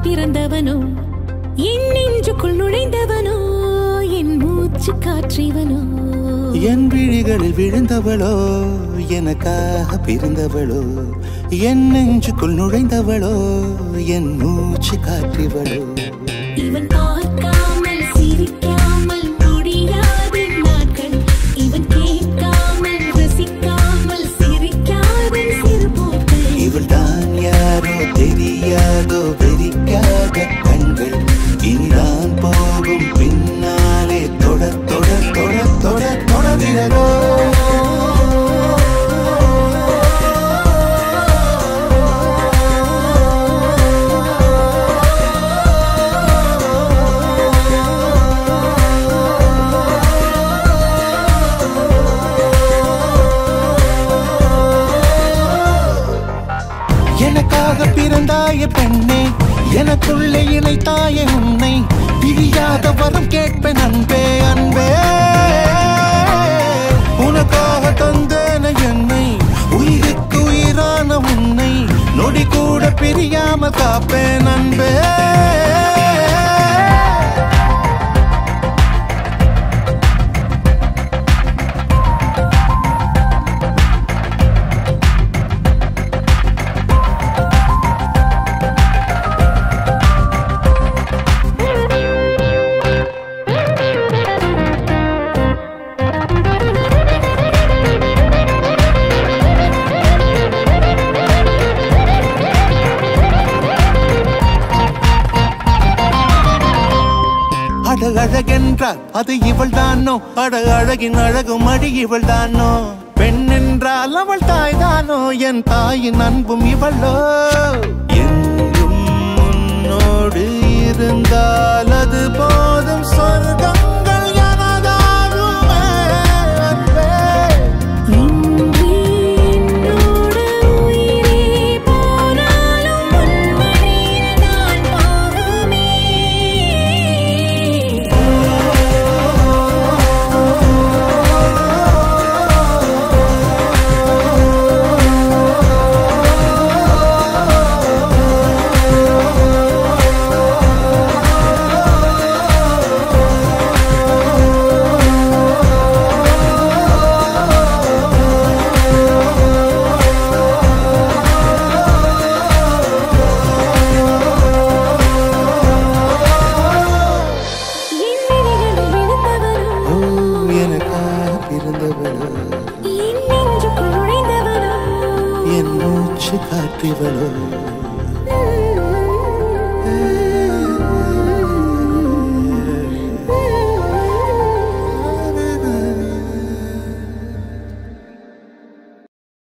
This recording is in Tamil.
பிறந்தவனோ என் நெஞ்சுக்குள் நுழைந்தவனோ என் மூச்சு காற்றிவனோ என் விழிகளில் விழுந்தவளோ எனக்காக பிறந்தவளோ என் நெஞ்சுக்குள் நுழைந்தவளோ என் மூச்சு காற்றிவளோ இவன் பார்க்காமல் சிரிக்காமல் முடியாத நாட்கள் இவன் கேட்காமல் ரசிக்காமல் சிரிக்காத சிறுபோக்கள் இவள் தான் யாரோ தெரியாதோ வெறிக்காத கண்கள் இனிதான் போகும் பின்னாலே தொட தொட தொட தொட தொடர்கிறதோ எனக்காக பிறந்தாய பெண்ணே எனக்குள்ளே இணைத்தாய உன்னை பிரியாத வரம் கேட்பேன் அன்பே அன்பே உனக்காக தந்தேன என்னை உயிருக்கு உயிரான உன்னை நொடி கூட பிரியாம காப்பேன் அன்பே அட அழகென்றால் அது இவள் தானோ அட அழகின் அழகும் அடி இவள் தானோ பெண் என்றால் அவள் தாய் தானோ என் தாயின் அன்பும் இவளோ என்றும் உன்னோடு இருந்தால் அது போதும் சொர்க்கங்கள் எனதாகுமே அன்பே. இன்று என்னோடு உயிரே போனாலும் உன் வழியில் நான் போகுமே என் விழிகளில் விழுந்தவனோ ஓ எனக்காக பிறந்தவளோ என் நெஞ்சுக்குள் நுழைந்தவனோ என் மூச்சு காற்றிவளோ